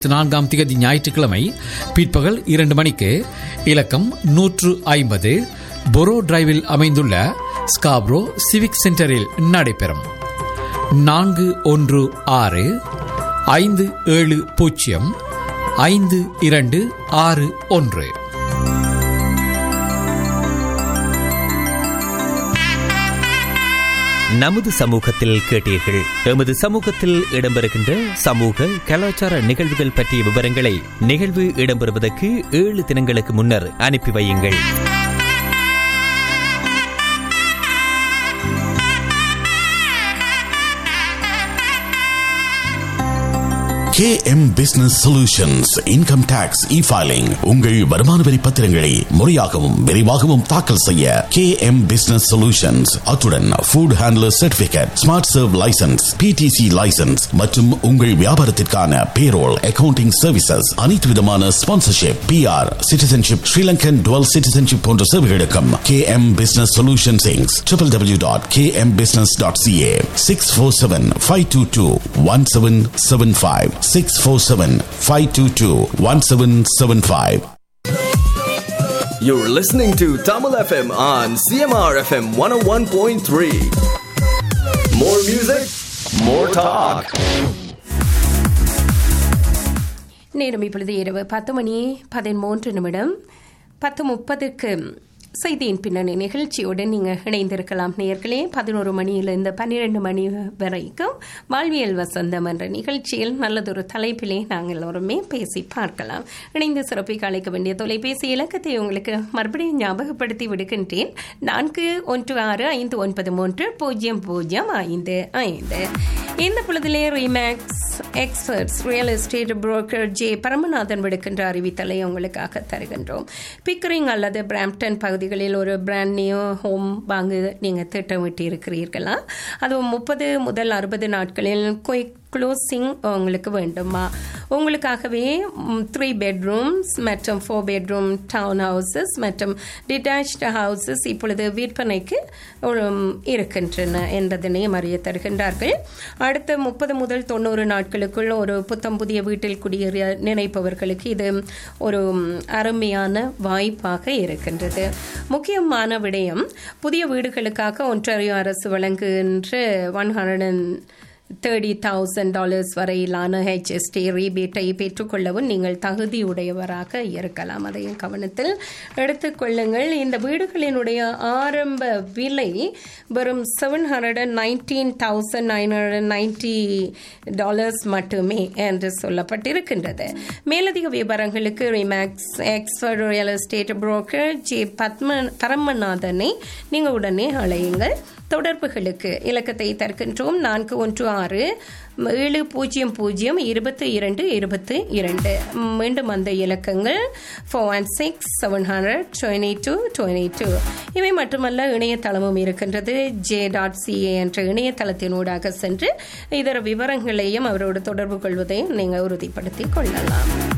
நான்காம் திகதி ஞாயிற்றுக்கிழமை பிற்பகல் இரண்டு மணிக்கு இலக்கம் நூற்று ஐம்பது பொரோ டிரைவில் அமைந்துள்ள ஸ்காப்ரோ சிவிக் சென்டரில் நடைபெறும் நான்கு ஒன்று ஆறு ஐந்து ஏழு பூஜ்ஜியம் ஐந்து இரண்டு ஆறு ஒன்று நமது சமூகத்தில் கேட்டீர்கள் எமது சமூகத்தில் இடம்பெறுகின்ற சமூக கலாச்சார நிகழ்வுகள் பற்றிய விவரங்களை நிகழ்வு இடம்பெறுவதற்கு ஏழு தினங்களுக்கு முன்னர் அனுப்பி வையுங்கள் KM business solutions income tax E filing உங்கள் வருமான வரி பத்திரங்களை முறையாகவும் விரைவாகவும் தாக்கல் செய்ய KM பிசினஸ் சொல்யூஷன்ஸ் அத்துடன் food handler certificate smart serve licence PTC licence மற்றும் உங்கள் வியாபாரத்திற்கான பேரோல் அக்கவுண்டிங் சர்வீசஸ் அனைத்து விதமான sponsorship PR citizenship Sri Lankan dual citizenship போன்ற சேவைகளுக்கும் KM பிசினஸ் சொல்யூஷன்ஸ் இங்ஸ் triple W dot KM business dot CA six four seven five two two one seven seven five six four seven five two two one seven seven five You're listening to Tamil FM on CMR FM 101.3. More music, more talk. நேரம் இப்பொழுது இரவு பத்து மணி பதிமூன்று நிமிடம் பத்து முப்பதுக்கு செய்தியின் பின்னணி நிகழ்ச்சியுடன் நீங்கள் இணைந்திருக்கலாம் நேர்களே பதினோரு மணியிலிருந்து பன்னிரெண்டு மணி வரைக்கும் வாழ்வியல் வசந்தம் என்ற நிகழ்ச்சியில் நல்லதொரு தலைப்பிலே நாங்கள் எல்லோருமே பேசி பார்க்கலாம் இணைந்து சிறப்பிக்க அழைக்க வேண்டிய தொலைபேசி இலக்கத்தை உங்களுக்கு மறுபடியும் ஞாபகப்படுத்தி விடுகின்றேன் நான்கு ஒன்று ஆறு ஐந்து ஒன்பது மூன்று பூஜ்ஜியம் பூஜ்ஜியம் ஐந்து ஐந்து இந்த பொழுதிலே Remax experts real estate broker J Paramanathan விடுக்கின்ற அறிவித்தலை உங்களுக்காக தருகின்றோம் பிக்கரிங் அல்லது பிராம்ப்டன் பகுதிகளில் ஒரு பிராண்ட் நியூ ஹோம் வாங்க நீங்கள் திட்டமிட்டு இருக்கிறீர்களா அதுவும் முப்பது முதல் அறுபது நாட்களில் குயிக் க்ளோசிங் உங்களுக்கு வேண்டுமா உங்களுக்காகவே த்ரீ பெட்ரூம்ஸ் மற்றும் ஃபோர் பெட்ரூம் டவுன் ஹவுசஸ் மற்றும் டிட்டாச்டு ஹவுசஸ் இப்பொழுது விற்பனைக்கு உம், இருக்கின்றன என்பதனையும் அறிய தருகின்றார்கள் அடுத்த முப்பது முதல் தொண்ணூறு நாட்களுக்குள் ஒரு புத்தம் புதிய வீட்டில் குடியேற நினைப்பவர்களுக்கு இது ஒரு உம், அருமையான வாய்ப்பாக இருக்கின்றது முக்கியமான விடயம் புதிய வீடுகளுக்காக ஒன்றாரியோ அரசு வழங்குகின்ற one hundred thirty thousand dollars வரையிலான ஹெச்எஸ்டி ரீபேட்டை பெற்றுக்கொள்ளவும் நீங்கள் தகுதியுடையவராக இருக்கலாம் அதையும் கவனத்தில் எடுத்துக்கொள்ளுங்கள் இந்த வீடுகளினுடைய ஆரம்ப விலை வெறும் seven hundred and nineteen thousand nine hundred ninety dollars மட்டுமே என்று சொல்லப்பட்டிருக்கின்றது மேலதிக விவரங்களுக்கு Remax expert real estate broker J Padma பரமநாதனை நீங்கள் உடனே அழையுங்கள் தொடர்புகளுக்கு இலக்கத்தை தருகின்றோம் நான்கு ஒன்று ஆறு ஏழு பூஜ்ஜியம் பூஜ்ஜியம் இருபத்தி இரண்டு இருபத்தி இரண்டு மீண்டும் அந்த இலக்கங்கள் four one six seven hundred twenty two twenty two இவை மட்டுமல்ல இணையதளமும் இருக்கின்றது ஜே டாட் சிஏ என்ற இணையதளத்தினூடாக சென்று இதர விவரங்களையும் அவரோடு தொடர்பு கொள்வதையும் நீங்கள் உறுதிப்படுத்திக் கொள்ளலாம்